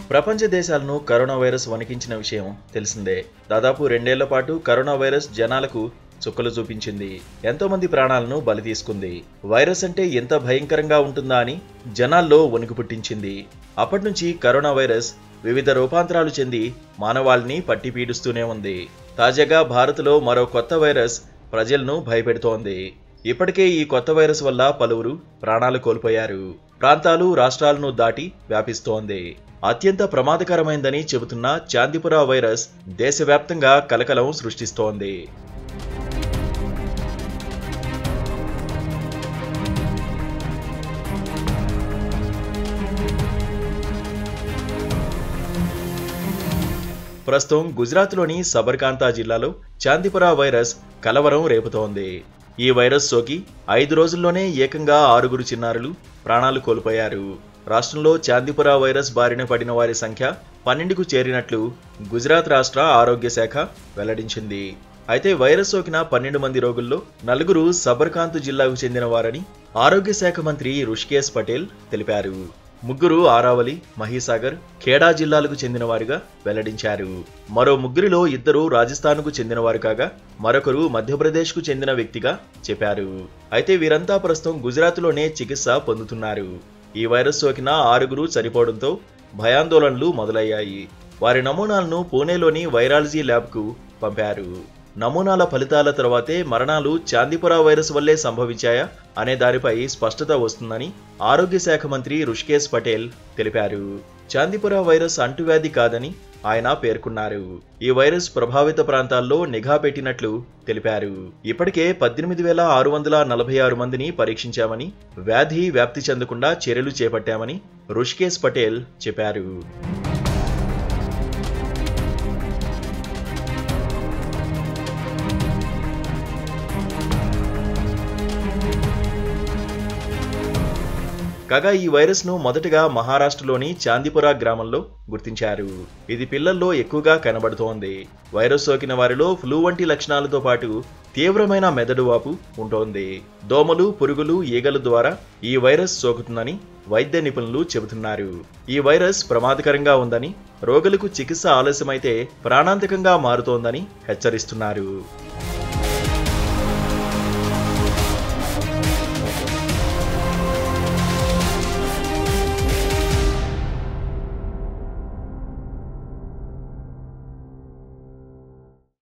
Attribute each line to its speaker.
Speaker 1: ప్రపంచ దేశాలను corona virus వణికించిన విషయం తెలిసిందే దాదాపు రెండేళ్ల పాటు కరోనా వైరస్ జనాలకు చుక్కలు చూపించింది ఎంతో మంది ప్రాణాలను బలి తీసుకుంది వైరస్ అంటే ఎంత భయంకరంగా ఉంటుందా అని జనాల్లో వణుకు పుట్టించింది అప్పటి నుంచి కరోనా వైరస్ వివిధ రూపాంతరాలు చెంది మానవాళిని పట్టి పీడిస్తూనే ఉంది తాజాగా భారత్లో మరో కొత్త వైరస్ ప్రజలను భయపెడుతోంది ఇప్పటికే ఈ కొత్త వైరస్ వల్ల పలువురు ప్రాణాలు కోల్పోయారు ప్రాంతాలు రాష్ట్రాలను దాటి వ్యాపిస్తోంది అత్యంత ప్రమాదకరమైందని చెబుతున్న చాందిపుర వైరస్ దేశవ్యాప్తంగా కలకలం సృష్టిస్తోంది ప్రస్తుతం గుజరాత్లోని సబర్కాంతా జిల్లాలో చాందిపుర వైరస్ కలవరం రేపుతోంది ఈ వైరస్ సోకి ఐదు రోజుల్లోనే ఏకంగా ఆరుగురు చిన్నారులు ప్రాణాలు కోల్పోయారు రాష్ట్రంలో చాందిపుర వైరస్ బారిన పడిన వారి సంఖ్య పన్నెండుకు చేరినట్లు గుజరాత్ రాష్ట్ర ఆరోగ్య శాఖ వెల్లడించింది అయితే వైరస్ సోకిన పన్నెండు మంది రోగుల్లో నలుగురు సబర్కాంత్ జిల్లాకు చెందిన వారని ఆరోగ్య శాఖ మంత్రి రుషికేశ్ పటేల్ తెలిపారు ముగ్గురు ఆరావలి మహీసాగర్ ఖేడా జిల్లాలకు చెందినవారుగా వెల్లడించారు మరో ముగ్గురిలో ఇద్దరు రాజస్థాన్కు చెందినవారు కాగా మరొకరు మధ్యప్రదేశ్కు చెందిన వ్యక్తిగా చెప్పారు అయితే వీరంతా ప్రస్తుతం గుజరాత్లోనే చికిత్స పొందుతున్నారు ఈ వైరస్ సోకిన ఆరుగురు చనిపోవడంతో భయాందోళనలు మొదలయ్యాయి వారి నమూనాలను పూణేలోని వైరాలజీ ల్యాబ్కు పంపారు నమూనాల ఫలితాల తర్వాతే మరణాలు చాందిపుర వైరస్ వల్లే సంభవించాయా అనే దానిపై స్పష్టత వస్తుందని ఆరోగ్య శాఖ మంత్రి రుషికేశ్ పటేల్ తెలిపారు చాందిపుర వైరస్ అంటువ్యాధి కాదని ఆయన పేర్కొన్నారు ఈ వైరస్ ప్రభావిత ప్రాంతాల్లో నిఘా పెట్టినట్లు తెలిపారు ఇప్పటికే పద్దెనిమిది వేల ఆరు వందల నలభై ఆరు మందిని పరీక్షించామని వ్యాధి వ్యాప్తి చెందకుండా చర్యలు చేపట్టామని రుషికేశ్ పటేల్ చెప్పారు కాగా ఈ వైరస్ ను మొదటగా మహారాష్ట్రలోని చాందిపుర గ్రామంలో గుర్తించారు ఇది పిల్లల్లో ఎక్కువగా కనబడుతోంది వైరస్ సోకిన వారిలో ఫ్లూ వంటి లక్షణాలతో పాటు తీవ్రమైన మెదడు వాపు ఉంటోంది దోమలు పురుగులు ఈగల ద్వారా ఈ వైరస్ సోకుతుందని వైద్య నిపుణులు చెబుతున్నారు ఈ వైరస్ ప్రమాదకరంగా ఉందని రోగులకు చికిత్స ఆలస్యమైతే ప్రాణాంతకంగా మారుతోందని హెచ్చరిస్తున్నారు